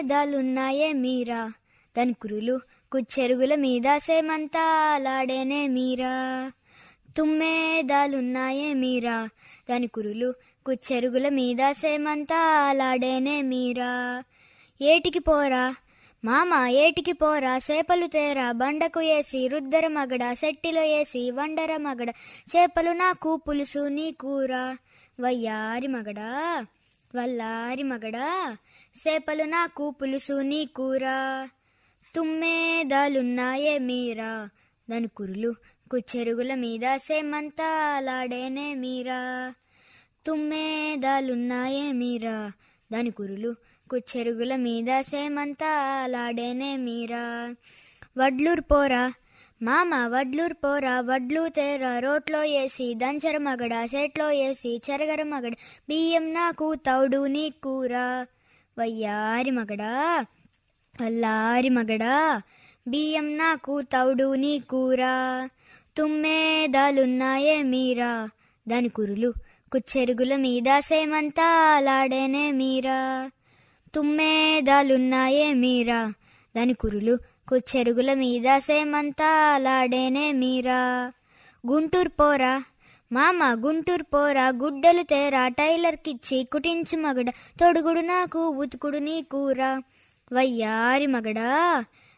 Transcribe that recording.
దాలున్నాయే మీరా దాని కురులు కుచ్చెరుగుల మీద సేమంతా లాడేనే మీరా తుమ్మేదాలున్నాయే మీరా దాని కురులు కుచ్చెరుగుల మీద సేమంతా లాడేనే మీరా ఏటికి పోరా మామ ఏటికి పోరా సేపలు తేరా బండకు ఏసి రుద్దర మగడ సెట్టిలో ఏసి వండర మగడ చేపలు నాకు పులుసు నీ కూర వయ్యారి మగడా వల్లారి మగడా సేపలు నాకు పులుసు నీ కూర తుమ్మేదాలున్నాయే మీరా దాని కురులు కుచ్చెరుగుల మీద సేమంతా లాడేనే మీరా తుమ్మేదాలున్నాయే మీరా దాని కురులు కుచ్చెరుగుల మీద సేమంతా లాడేనే మీరా వడ్లూరు పోరా మామ వడ్లూరు పోరా వడ్లు తేరా రోట్లో వేసి దంచర మగడ సెట్లో వేసి చెరగర మగడ బియ్యం నాకు తౌడు నీ కూర వయ్యారి మగడా వల్లారి మగడా బియ్యం నాకు తౌడు నీ కూర తుమ్మేదాలున్నాయే మీరా దాని కురులు కుచ్చెరుగుల మీద సేమంతా లాడేనే మీరా తుమ్మేదాలున్నాయే మీరా దాని కురులు కుచ్చెరుగుల మీద సేమంతా లాడేనే మీరా గుంటూరు పోరా మామ గుంటూరు పోరా గుడ్డలు తేరా టైలర్కిచ్చి కుటించు మగడ తొడుగుడు నాకు ఉతుకుడు నీ కూర వయ్యారి మగడా